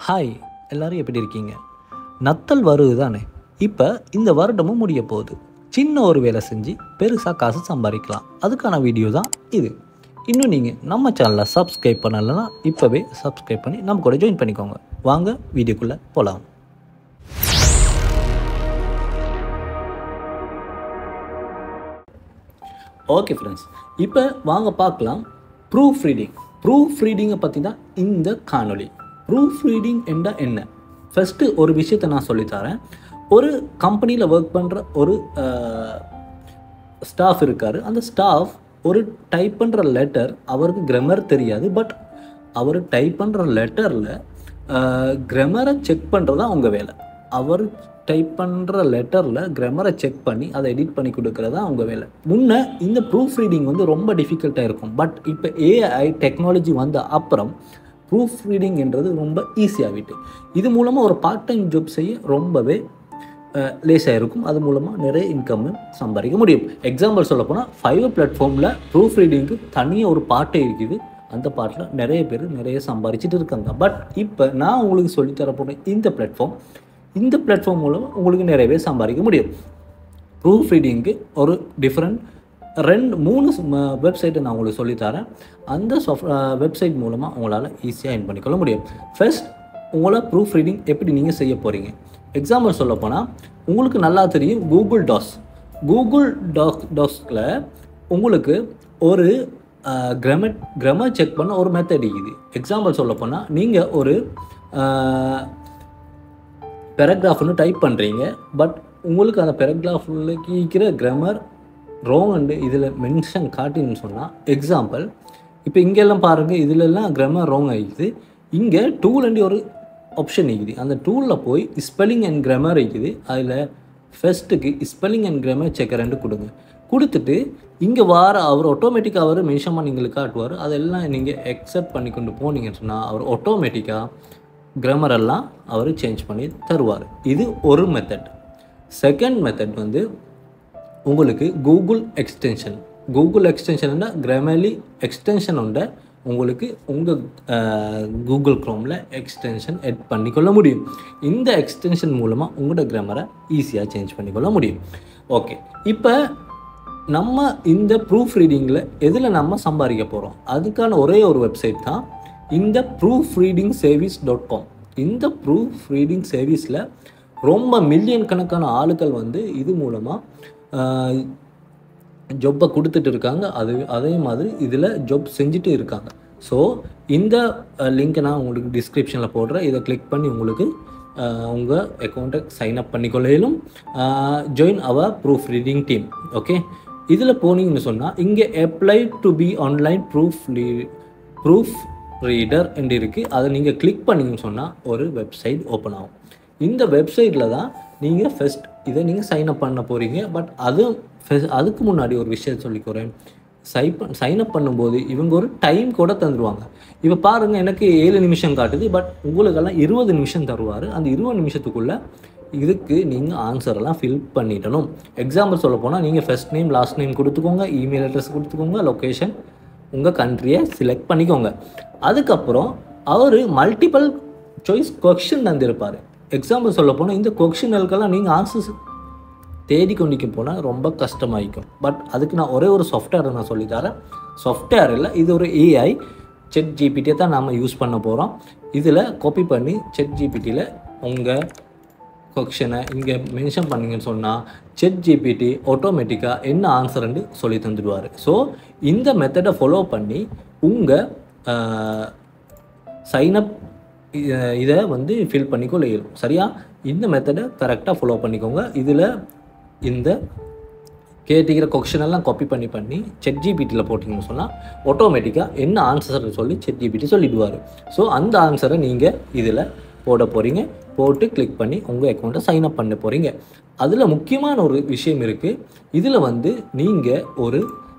hi எல்லாரும் எப்படி இருக்கீங்க நத்தல் வருது தானே இப்போ இந்த வருடமும் முடிய போகுது சின்ன ஒரு வேலை செஞ்சு பெருசாக காசு சம்பாதிக்கலாம் அதுக்கான வீடியோ தான் இது இன்னும் நீங்கள் நம்ம சேனலை சப்ஸ்கிரைப் பண்ணலைன்னா இப்போவே சப்ஸ்கிரைப் பண்ணி நம்ம கூட ஜாயின் பண்ணிக்கோங்க வாங்க வீடியோக்குள்ளே போகலாம் ஓகே ஃப்ரெண்ட்ஸ் இப்போ வாங்க பார்க்கலாம் ப்ரூஃப் ரீடிங் ப்ரூஃப் ரீடிங்கை பற்றி தான் இந்த காணொளி ப்ரூஃப் ரீடிங் என்றால் என்ன ஃபஸ்ட்டு ஒரு விஷயத்தை நான் சொல்லித்தரேன் ஒரு கம்பெனியில் ஒர்க் பண்ணுற ஒரு ஸ்டாஃப் இருக்கார் அந்த ஸ்டாஃப் ஒரு டைப் பண்ணுற லெட்டர் அவருக்கு கிராமர் தெரியாது பட் அவர் டைப் பண்ணுற லெட்டரில் கிராமரை செக் பண்ணுறது தான் அவங்க வேலை அவர் டைப் பண்ணுற லெட்டரில் கிராமரை செக் பண்ணி அதை எடிட் பண்ணி கொடுக்குறது தான் அவங்க வேலை முன்ன இந்த ப்ரூஃப் ரீடிங் வந்து ரொம்ப டிஃபிகல்ட்டாக இருக்கும் பட் இப்போ ஏஐ டெக்னாலஜி வந்த அப்புறம் ப்ரூஃப் ரீடிங்ன்றது ரொம்ப ஈஸியாகிட்டு இது மூலமாக ஒரு பார்ட் டைம் ஜாப் செய்ய ரொம்பவே லேஸாக இருக்கும் அது மூலமாக நிறைய இன்கம் சம்பாதிக்க முடியும் எக்ஸாம்பிள் சொல்ல போனால் ஃபைவ் பிளாட்ஃபார்மில் ப்ரூஃப் ரீடிங்க்கு தனியாக ஒரு பாட்டே இருக்குது அந்த பாட்டில் நிறைய பேர் நிறைய சம்பாதிச்சிட்டு இருக்காங்க பட் இப்போ நான் உங்களுக்கு சொல்லித்தர போன இந்த பிளாட்ஃபார்ம் இந்த பிளாட்ஃபார்ம் மூலம் உங்களுக்கு நிறையவே சம்பாதிக்க முடியும் ப்ரூஃப் ரீடிங்க்கு ஒரு டிஃப்ரெண்ட் ரெண்டு மூணு வெப்சைட்டை நான் உங்களுக்கு சொல்லித்தரேன் அந்த சாஃப்ட் வெப்சைட் மூலமாக உங்களால் ஈஸியாக என் பண்ணிக்கொள்ள முடியும் ஃபர்ஸ்ட் உங்களை ப்ரூஃப் ரீடிங் எப்படி நீங்கள் செய்ய போகிறீங்க எக்ஸாம்பிள் சொல்ல போனால் உங்களுக்கு நல்லா தெரியும் கூகுள் டாஸ் கூகுள் டாக் டாஸ்கில் உங்களுக்கு ஒரு கிராமர் கிராமர் செக் பண்ண ஒரு மெத்தட் இருக்குது எக்ஸாம்பிள் சொல்ல போனால் நீங்கள் ஒரு பேராகிராஃப்னு டைப் பண்ணுறீங்க பட் உங்களுக்கு அந்த பேராகிராஃபில் இருக்கிற கிராமர் ரோங் இதில் மென்ஷன் காட்டின்னு சொன்னால் எக்ஸாம்பிள் இப்போ இங்கெல்லாம் பாருங்கள் இதிலெல்லாம் கிராமர் ரோங் ஆகிக்குது இங்கே டூல் அண்டி ஒரு ஆப்ஷன் இருக்குது அந்த டூலில் போய் ஸ்பெல்லிங் அண்ட் கிராமர் இருக்குது அதில் ஃபஸ்ட்டுக்கு ஸ்பெல்லிங் அண்ட் கிராமர் செக்கரண்டு கொடுங்க கொடுத்துட்டு இங்கே வார அவர் ஆட்டோமேட்டிக்காக அவர் மென்ஷன் பண்ணி எங்களுக்கு காட்டுவார் அதெல்லாம் நீங்கள் எக்ஸப்ட் பண்ணி கொண்டு போனீங்கன்னு சொன்னால் அவர் ஆட்டோமேட்டிக்காக கிராமர் எல்லாம் அவர் சேஞ்ச் பண்ணி தருவார் இது ஒரு மெத்தட் செகண்ட் மெத்தட் வந்து உங்களுக்கு கூகுள் எக்ஸ்டென்ஷன் கூகுள் எக்ஸ்டென்ஷன்னா கிராமர்லி எக்ஸ்டென்ஷன் உண்ட உங்களுக்கு உங்கள் கூகுள் க்ரோமில் எக்ஸ்டென்ஷன் எட் பண்ணிக்கொள்ள முடியும் இந்த எக்ஸ்டென்ஷன் மூலமாக உங்களோட கிராமரை ஈஸியாக சேஞ்ச் பண்ணிக்கொள்ள முடியும் ஓகே இப்போ நம்ம இந்த ப்ரூஃப் ரீடிங்கில் எதில் நம்ம சம்பாதிக்க போகிறோம் அதுக்கான ஒரே ஒரு வெப்சைட் தான் இந்த proofreading service dot com இந்த ப்ரூஃப் ரீடிங் சர்வீஸில் ரொம்ப மில்லியன் கணக்கான ஆளுகள் வந்து இது மூலமாக ஜொப்பை கொடுத்துட்டு இருக்காங்க அது அதே மாதிரி இதில் ஜொப் செஞ்சுட்டு இருக்காங்க ஸோ இந்த லிங்க்கை நான் உங்களுக்கு டிஸ்கிரிப்ஷனில் போடுறேன் இதை கிளிக் பண்ணி உங்களுக்கு உங்கள் அக்கௌண்ட்டை சைன் அப் பண்ணிக்கொள்ளையிலும் join our proofreading team okay இதில் போனீங்கன்னு சொன்னால் இங்கே apply to be online proof proofreader என்று இருக்குது அதை நீங்கள் கிளிக் பண்ணிங்கன்னு சொன்னால் ஒரு வெப்சைட் ஓப்பன் ஆகும் இந்த வெப்சைட்டில் தான் நீங்கள் ஃபஸ்ட் இதை நீங்கள் சைன் அப் பண்ண போகிறீங்க பட் அது அதுக்கு முன்னாடி ஒரு விஷயம் சொல்லிக்கிறேன் சை சைன் அப் பண்ணும்போது இவங்க ஒரு டைம் கூட தந்துடுவாங்க இப்போ பாருங்கள் எனக்கு ஏழு நிமிஷம் காட்டுது பட் உங்களுக்கெல்லாம் இருபது நிமிஷம் தருவார் அந்த இருபது நிமிஷத்துக்குள்ளே இதுக்கு நீங்கள் ஆன்சரெல்லாம் ஃபில் பண்ணிடணும் எக்ஸாம்பிள் சொல்ல போனால் நீங்கள் ஃபஸ்ட் நேம் லாஸ்ட் நேம் கொடுத்துக்கோங்க இமெயில் அட்ரஸ் கொடுத்துக்கோங்க லொக்கேஷன் உங்கள் கண்ட்ரியை செலக்ட் பண்ணிக்கோங்க அதுக்கப்புறம் அவர் மல்டிபிள் சாய்ஸ் கொஷின் தந்திருப்பார் எக்ஸாம்பிள் சொல்ல போனால் இந்த கொஷினலுக்கெல்லாம் நீங்கள் ஆன்சர்ஸ் தேடி கொண்டிக்க போனால் ரொம்ப கஷ்டமாயிக்கும் பட் அதுக்கு நான் ஒரே ஒரு சாஃப்ட்வேர் நான் சொல்லித்தரேன் சாஃப்ட்வேர் இல்லை இது ஒரு ஏஐ செட் ஜிபிடியை தான் நாம் யூஸ் பண்ண போகிறோம் இதில் காப்பி பண்ணி செட் ஜிபிடியில் உங்கள் கொஷனை இங்கே மென்ஷன் பண்ணிங்கன்னு சொன்னால் செட் ஜிபிடி ஆட்டோமேட்டிக்காக என்ன ஆன்சர்ன்னு சொல்லி தந்துடுவார் ஸோ இந்த மெத்தடை ஃபாலோ பண்ணி உங்கள் சைனப் இதை வந்து ஃபில் பண்ணிக்கொள்ள இயலும் சரியா இந்த மெத்தடை கரெக்டாக ஃபாலோ பண்ணிக்கோங்க இதில் இந்த கேட்டுக்கிற கொஷன் எல்லாம் காப்பி பண்ணி பண்ணி செட் ஜிபிடியில் போட்டிங்கன்னு சொன்னால் ஆட்டோமேட்டிக்காக என்ன ஆன்சர்னு சொல்லி செட் ஜிபிடி சொல்லிடுவார் ஸோ அந்த ஆன்சரை நீங்கள் இதில் போட போகிறீங்க போட்டு கிளிக் பண்ணி உங்கள் அக்கௌண்ட்டை சைன் அப் பண்ண போகிறீங்க அதில் முக்கியமான ஒரு விஷயம் இருக்குது இதில் வந்து நீங்கள் ஒரு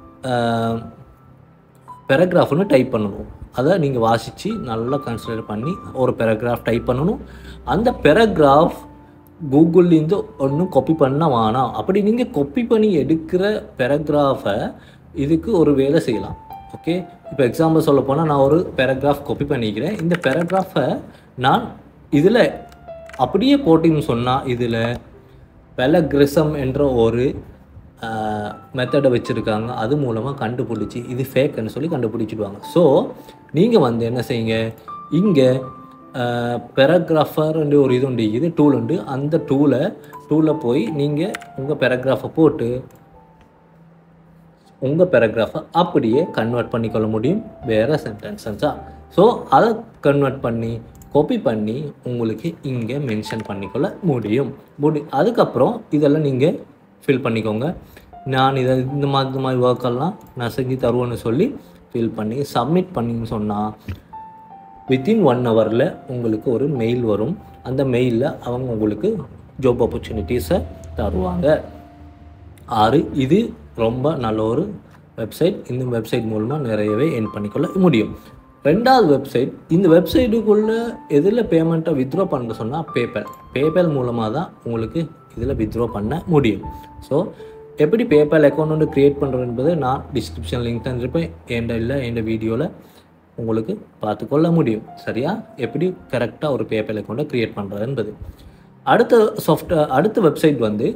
பேராகிராஃப்னு டைப் பண்ணணும் அதை நீங்கள் வாசித்து நல்லா கன்சிடர் பண்ணி ஒரு பேராகிராஃப் டைப் பண்ணணும் அந்த பேராகிராஃப் கூகுள்லேருந்து ஒன்றும் காப்பி பண்ண வேணாம் அப்படி நீங்கள் காப்பி பண்ணி எடுக்கிற பேராகிராஃபை இதுக்கு ஒரு வேலை செய்யலாம் ஓகே இப்போ எக்ஸாம்பிள் சொல்ல போனால் நான் ஒரு பேராகிராஃப் காப்பி பண்ணிக்கிறேன் இந்த பேராகிராஃபை நான் இதில் அப்படியே போட்டிங்கன்னு சொன்னால் இதில் பெலக்ரிசம் என்ற ஒரு மெத்தடை வச்சுருக்காங்க அது மூலமாக கண்டுபிடிச்சி இது ஃபேக்குன்னு சொல்லி கண்டுபிடிச்சிடுவாங்க ஸோ நீங்கள் வந்து என்ன செய்யுங்க இங்கே பெராகிராஃபர் ஒரு இது உண்டு இது டூல் உண்டு அந்த டூலை டூலில் போய் நீங்கள் உங்கள் பெராகிராஃபை போட்டு உங்கள் பேராகிராஃபை அப்படியே கன்வெர்ட் பண்ணிக்கொள்ள முடியும் வேறு சென்டென்சஸாக ஸோ அதை கன்வெர்ட் பண்ணி காப்பி பண்ணி உங்களுக்கு இங்கே மென்ஷன் பண்ணிக்கொள்ள முடியும் முடி அதுக்கப்புறம் இதெல்லாம் நீங்கள் ஃபில் பண்ணிக்கோங்க நான் இதை இந்த மாதிரி இந்த மாதிரி ஒர்க்கெல்லாம் நான் செஞ்சு தருவேன்னு சொல்லி ஃபில் பண்ணி சப்மிட் பண்ணின்னு சொன்னால் வித்தின் ஒன் ஹவரில் உங்களுக்கு ஒரு மெயில் வரும் அந்த மெயிலில் அவங்க உங்களுக்கு ஜாப் ஆப்பர்ச்சுனிட்டிஸை தருவாங்க ஆறு இது ரொம்ப நல்ல ஒரு வெப்சைட் இந்த வெப்சைட் மூலமாக நிறையவே என் பண்ணிக்கொள்ள முடியும் ரெண்டாவது வெப்சைட் இந்த வெப்சைட்டுக்குள்ளே எதில் பேமெண்ட்டை வித்ட்ரா பண்ண சொன்னால் பேபல் பேபல் மூலமாக தான் உங்களுக்கு இதில் வித்ட்ரா பண்ண முடியும் ஸோ எப்படி பேபால் அக்கௌண்ட் வந்து க்ரியேட் பண்ணுறது என்பது நான் டிஸ்கிரிப்ஷன் லிங்க் தந்திருப்பேன் என்ட இல்லை என் வீடியோவில் உங்களுக்கு பார்த்துக்கொள்ள முடியும் சரியா எப்படி கரெக்டாக ஒரு பேபால் அக்கௌண்ட்டை க்ரியேட் பண்ணுறது என்பது அடுத்த சாஃப்ட்வேர் அடுத்த வெப்சைட் வந்து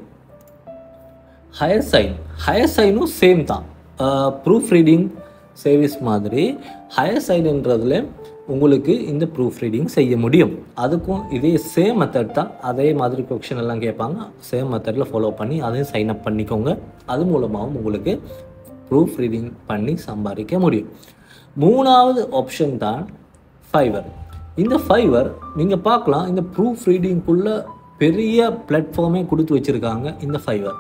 ஹயர் சைன் ஹயர் சைனும் சேம் தான் ப்ரூஃப் ரீடிங் சர்வீஸ் மாதிரி ஹயர் சைடுன்றதுல உங்களுக்கு இந்த ப்ரூஃப் ரீடிங் செய்ய முடியும் அதுக்கும் இதே சேம் மெத்தட் தான் அதே மாதிரி கொஷின் எல்லாம் கேட்பாங்க சேம் மெத்தடில் ஃபாலோ பண்ணி அதையும் சைன் அப் பண்ணிக்கோங்க அது மூலமாகவும் உங்களுக்கு ப்ரூஃப் ரீடிங் பண்ணி சம்பாதிக்க முடியும் மூணாவது ஆப்ஷன் தான் ஃபைவர் இந்த ஃபைவர் நீங்கள் பார்க்கலாம் இந்த ப்ரூஃப் ரீடிங்குள்ளே பெரிய பிளாட்ஃபார்மே கொடுத்து வச்சுருக்காங்க இந்த ஃபைவர்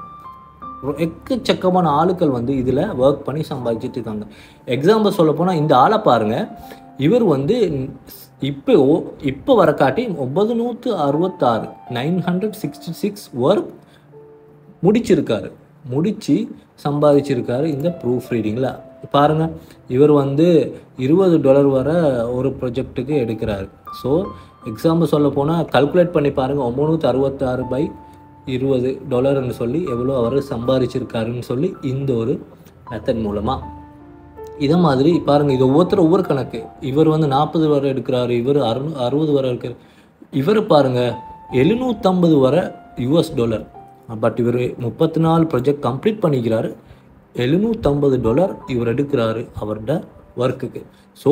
எக்கச்சக்கமான ஆளுக்கள் வந்து இதில் ஒர்க் பண்ணி சம்பாதிச்சிட்டு இருக்காங்க எக்ஸாம்பிள் சொல்ல போனால் இந்த ஆளை பாருங்கள் இவர் வந்து இப்போ இப்போ வர காட்டி ஒன்பது நூற்று அறுபத்தாறு nine hundred sixty six work முடிச்சிருக்காரு முடித்து சம்பாதிச்சிருக்காரு இந்த ப்ரூஃப் ரீடிங்கில் பாருங்கள் இவர் வந்து இருபது டாலர் வர ஒரு ப்ரொஜெக்ட்டுக்கு எடுக்கிறாரு ஸோ எக்ஸாம்பிள் சொல்ல போனால் கல்குலேட் பண்ணி பாருங்கள் ஒம்பது அறுபத்தாறு பை இருபது டாலர்னு சொல்லி எவ்வளோ அவர் சம்பாதிச்சிருக்காருன்னு சொல்லி இந்த ஒரு மெத்தட் மூலமாக இதை மாதிரி பாருங்கள் இது ஒவ்வொருத்தர் ஒவ்வொரு கணக்கு இவர் வந்து நாற்பது வரை எடுக்கிறாரு இவர் அறுநூ அறுபது வரை எடுக்கிறார் இவர் பாருங்கள் எழுநூற்றம்பது வரை யூஎஸ் டாலர் பட் இவர் முப்பத்தி நாலு ப்ராஜெக்ட் கம்ப்ளீட் பண்ணிக்கிறாரு எழுநூற்றம்பது டாலர் இவர் எடுக்கிறாரு அவரோட ஒர்க்குக்கு ஸோ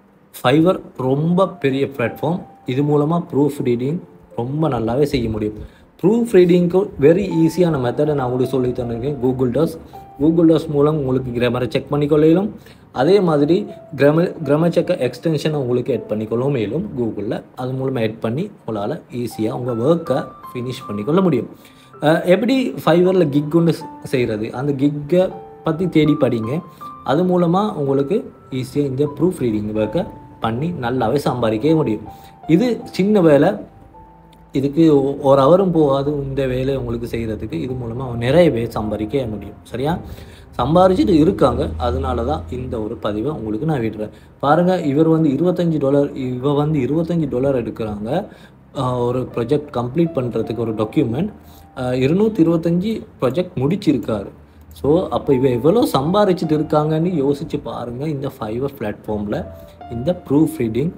ஃபைவர் ரொம்ப பெரிய பிளாட்ஃபார்ம் இது மூலமாக ப்ரூஃப் ரீடிங் ரொம்ப நல்லாவே செய்ய முடியும் ப்ரூஃப் ரீடிங்க்கு வெரி ஈஸியான மெத்தடை நான் உங்களுக்கு சொல்லி தந்திருக்கேன் கூகுள் டாஸ் கூகுள் டாஸ் மூலம் உங்களுக்கு கிராமரை செக் பண்ணிக்கொள்ளையிலும் அதே மாதிரி கிராமர் கிராமர் செக்க எக்ஸ்டென்ஷனை உங்களுக்கு எட் பண்ணிக்கொள்ள மேலும் கூகுளில் அது மூலமாக எட் பண்ணி உங்களால் ஈஸியாக உங்கள் ஒர்க்கை ஃபினிஷ் பண்ணிக்கொள்ள முடியும் எப்படி ஃபைவரில் கிக் ஒன்று செய்கிறது அந்த கிக்கை பற்றி தேடி படிங்க அது மூலமாக உங்களுக்கு ஈஸியாக இந்த ப்ரூஃப் ரீடிங் ஒர்க்கை பண்ணி நல்லாவே சம்பாதிக்கவே முடியும் இது சின்ன வேலை இதுக்கு ஒரு அவரும் போகாது இந்த வேலை உங்களுக்கு செய்கிறதுக்கு இது மூலமாக நிறையவே சம்பாதிக்க முடியும் சரியா சம்பாரிச்சிட்டு இருக்காங்க அதனால தான் இந்த ஒரு பதிவை உங்களுக்கு நான் விடுறேன் பாருங்கள் இவர் வந்து இருபத்தஞ்சி டாலர் இவ வந்து இருபத்தஞ்சி டாலர் எடுக்கிறாங்க ஒரு ப்ரொஜெக்ட் கம்ப்ளீட் பண்ணுறதுக்கு ஒரு டாக்குமெண்ட் இருநூற்றி இருபத்தஞ்சி ப்ரொஜெக்ட் முடிச்சிருக்காரு ஸோ அப்போ இவ எவ்வளோ சம்பாரிச்சிட்டு இருக்காங்கன்னு யோசித்து பாருங்கள் இந்த ஃபைவர் பிளாட்ஃபார்மில் இந்த ப்ரூஃப் ரீடிங்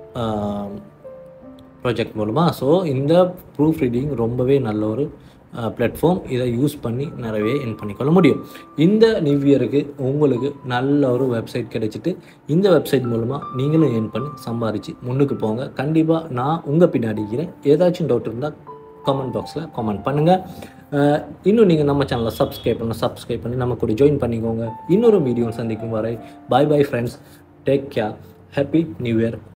ப்ராஜெக்ட் மூலமாக ஸோ இந்த ப்ரூஃப் ரீடிங் ரொம்பவே நல்ல ஒரு பிளாட்ஃபார்ம் இதை யூஸ் பண்ணி நிறையவே என் பண்ணிக்கொள்ள முடியும் இந்த நியூ இயருக்கு உங்களுக்கு நல்ல ஒரு வெப்சைட் கிடைச்சிட்டு இந்த வெப்சைட் மூலமாக நீங்களும் ஏர்ன் பண்ணி சம்பாரித்து முன்னுக்கு போங்க கண்டிப்பாக நான் உங்கள் பின்னாடி இருக்கிறேன் ஏதாச்சும் டவுட் இருந்தால் கமெண்ட் பாக்ஸில் கமெண்ட் பண்ணுங்கள் இன்னும் நீங்கள் நம்ம சேனலை சப்ஸ்கிரைப் பண்ண சப்ஸ்கிரைப் பண்ணி நம்ம கூட ஜாயின் பண்ணிக்கோங்க இன்னொரு வீடியோ சந்திக்கும் வரை bye bye friends take care happy new year